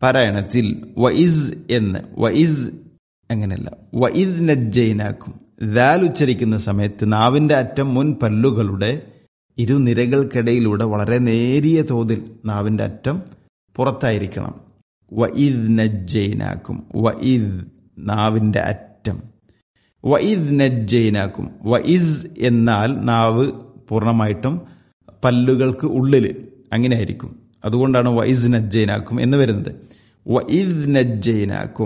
പാരായണത്തിൽ വഇസ് എന്ന് വഇസ് അങ്ങനെയല്ല വഇദ് നജ്ജൈനാക്കും ദാൽ ഉച്ചരിക്കുന്ന സമയത്ത് നാവിന്റെ അറ്റം മുൻ പല്ലുകളുടെ ഇരുനിരകൾക്കിടയിലൂടെ വളരെ നേരിയ തോതിൽ നാവിന്റെ അറ്റം പുറത്തായിരിക്കണം വഇദ് നജ്ജൈനാക്കും വഇദ് നാവിന്റെ അറ്റം വഇദ് നജ്ജൈനാക്കും വഇസ് എന്നാൽ നാവ് പൂർണ്ണമായിട്ടും പല്ലുകൾക്ക് ഉള്ളിൽ അങ്ങനെ ആയിരിക്കും അതുകൊണ്ടാണ് വൈസ് നജ്ജൈനാക്കും എന്ന് വരുന്നത് വഇദ് നജ്ജൈനാക്കും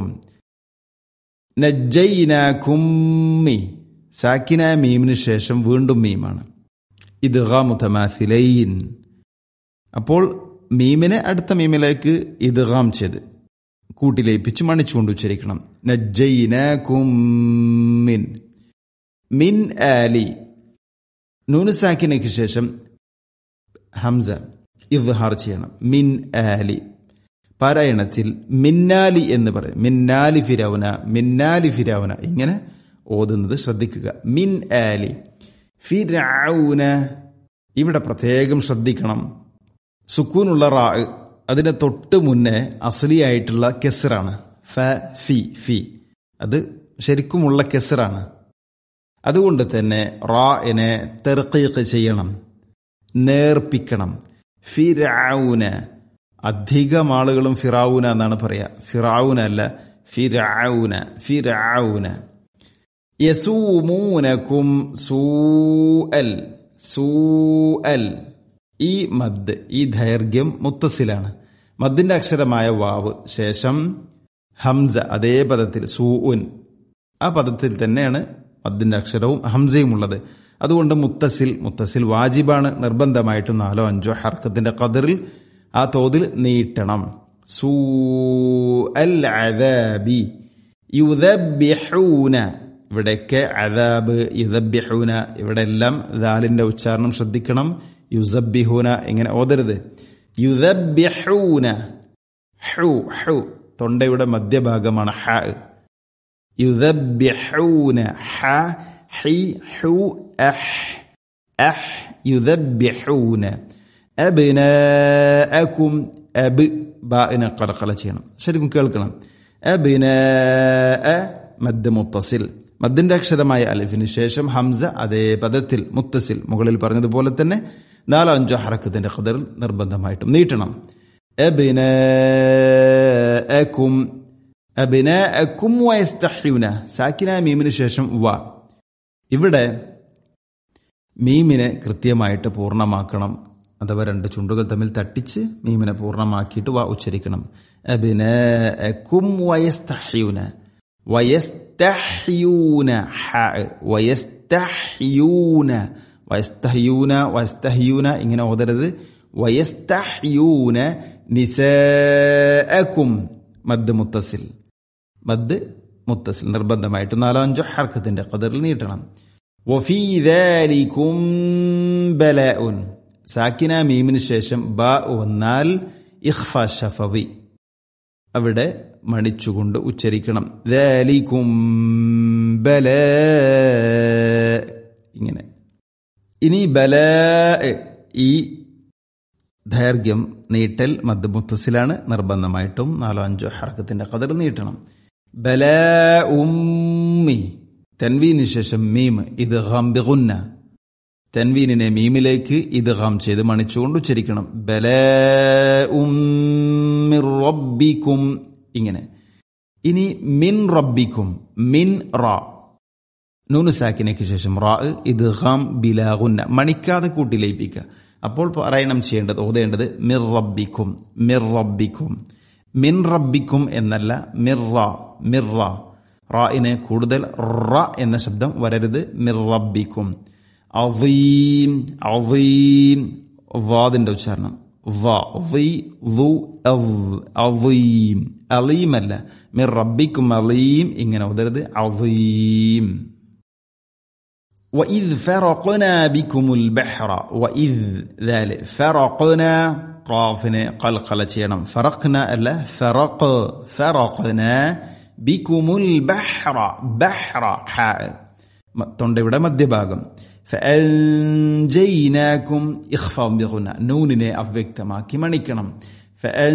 നജ്ജൈനാക്കും മീ സാക്കിന മീമിന് ശേഷം വീണ്ടും മീമാണ് ഇത് മുതമാസിലൈൻ അപ്പോൾ മീമിനെ അടുത്ത മീമിലേക്ക് ഇദ്ഗാം ചെയ്ത് കൂട്ടിലേപ്പിച്ച് മണിച്ചുകൊണ്ട് ഉച്ചരിക്കണം നജ്ജൈനാക്കും മിൻ മിൻ ആലി നൂന് സാക്കിനയ്ക്ക് ശേഷം ഹംസ ഇദ്ഹാർ ചെയ്യണം മിൻ ആലി പാരായണത്തിൽ മിന്നാലി എന്ന് പറയും മിന്നാലി ഫിരൗന മിന്നാലി ഫിരൗന ഇങ്ങനെ ഓതുന്നത് ശ്രദ്ധിക്കുക മിൻ ആലി ഫിരൗന ഇവിടെ പ്രത്യേകം ശ്രദ്ധിക്കണം സുക്കൂനുള്ള റാ അതിന് തൊട്ട് മുന്നേ അസലിയായിട്ടുള്ള കെസറാണ് ഫ ഫി ഫി അത് ശരിക്കുമുള്ള കെസറാണ് അതുകൊണ്ട് തന്നെ റാഇനെ തെർക്കീക്ക് ചെയ്യണം നേർപ്പിക്കണം ഫിരൗന അധികം ആളുകളും ഫിറാവുന എന്നാണ് പറയാ ഫിറാവുന അല്ല ഫിരൗന ഫിരൗന യസൂമൂനക്കും സൂഅൽ സൂഅൽ ഈ മദ് ഈ ദൈർഘ്യം മുത്തസിലാണ് മദ്ദിന്റെ അക്ഷരമായ വാവ് ശേഷം ഹംസ അതേ പദത്തിൽ സൂഉൻ ആ പദത്തിൽ തന്നെയാണ് മദ്ദിന്റെ അക്ഷരവും ഹംസയും ഉള്ളത് അതുകൊണ്ട് മുത്തസിൽ മുത്തസിൽ വാജിബാണ് നിർബന്ധമായിട്ടും നാലോ അഞ്ചോ ഹർക്കത്തിന്റെ കതിറിൽ ആ തോതിൽ നീട്ടണം സൂ അൽ അദാബി യുദബ്യഹൂന ഇവിടെയൊക്കെ അദാബ് യുദബ്യഹൂന ഇവിടെ എല്ലാം ദാലിന്റെ ഉച്ചാരണം ശ്രദ്ധിക്കണം യുസബ്ബിഹൂന ഇങ്ങനെ ഓതരുത് യുദബ്യഹൂന ഹു ഹു തൊണ്ടയുടെ മധ്യഭാഗമാണ് ഹ യുദബ്യഹൂന ഹ ഹി ഹു അഹ് അഹ് യുദബ്യഹൂന അബ്നാഅക്കും അബ് ബാഇനെ കളകള ചെയ്യണം ശരിക്കും കേൾക്കണം അബ്നാഅ മദ് മുത്തസിൽ മദ്ദിന്റെ അക്ഷരമായ അലിഫിന് ശേഷം ഹംസ അതേ പദത്തിൽ മുത്തസിൽ മുകളിൽ പറഞ്ഞതുപോലെ തന്നെ നാലോ അഞ്ചോ ഹറക്കത്തിന്റെ ഖദറിൽ നിർബന്ധമായിട്ടും നീട്ടണം അബ്നാഅക്കും അബ്നാഅക്കും വയസ്തഹ്യൂന സാക്കിന മീമിന് ശേഷം വ ഇവിടെ മീമിനെ കൃത്യമായിട്ട് പൂർണ്ണമാക്കണം അഥവാ രണ്ട് ചുണ്ടുകൾ തമ്മിൽ തട്ടിച്ച് മീമിനെ പൂർണ്ണമാക്കിയിട്ട് വാ ഉച്ചരിക്കണം അബിനും വയസ്തഹ്യൂന വയസ്തഹ്യൂന വയസ്തഹ്യൂന വയസ്തഹ്യൂന വയസ്തഹ്യൂന ഇങ്ങനെ ഓതരുത് വയസ്തഹ്യൂന നിസഅക്കും മദ് മുത്തസിൽ മദ് മുത്തസിൽ നിർബന്ധമായിട്ട് നാലോ അഞ്ചോ ഹർക്കത്തിന്റെ കതിറിൽ നീട്ടണം വഫീ ذلكم بلاء സാക്കിന മീമിന് ശേഷം ബ വന്നാൽ ഇഖ്ഫ ഷഫവി അവിടെ മണിച്ചുകൊണ്ട് ഉച്ചരിക്കണം ذلكم بلاء ഇങ്ങനെ ഇനി ബല ഈ ദൈർഘ്യം നീട്ടൽ മദ് മുത്തസിലാണ് നിർബന്ധമായിട്ടും നാലോ അഞ്ചോ ഹർക്കത്തിന്റെ കതിർ നീട്ടണം ബല ഉമ്മി തൻവീന് ശേഷം മീം ഇത് ഗംബിഗുന്ന തൻവീനിനെ മീമിലേക്ക് ഇത് ഗം ചെയ്ത് മണിച്ചുകൊണ്ട് ഉച്ചരിക്കണം ബല റബ്ബിക്കും ഇങ്ങനെ ഇനി മിൻ റബ്ബിക്കും മിൻ റാ നൂന് സാക്കിനയ്ക്ക് ശേഷം റാ ഇത് ഗം ബിലാഗുന്ന മണിക്കാതെ കൂട്ടി ലയിപ്പിക്കുക അപ്പോൾ പാരായണം ചെയ്യേണ്ടത് ഓതേണ്ടത് മിർ റബ്ബിക്കും മിർ റബ്ബിക്കും മിൻ റബ്ബിക്കും എന്നല്ല മിർറ മിർറ റായിനെ കൂടുതൽ റ എന്ന ശബ്ദം വരരുത് മിർ റബ്ബിക്കും അവീം അവീം വാദിന്റെ ഉച്ചാരണം അവീം അലീം അല്ല മിർ റബ്ബിക്കും അലീം ഇങ്ങനെ ഉതരുത് അവീം وإذ فرقنا بكم البحر وإذ ذلك فرقنا قافنا قلقلة ينم فرقنا ألا فرق فرقنا ബിക്കുമുൽ ബഹ്റ ബഹ്റ ഹ തൊണ്ടയുടെ മധ്യഭാഗം ഫഅൻജൈനാക്കും ഇഖ്ഫാ ബിഗുന നൂനിനെ അവ്യക്തമാക്കി മണിക്കണം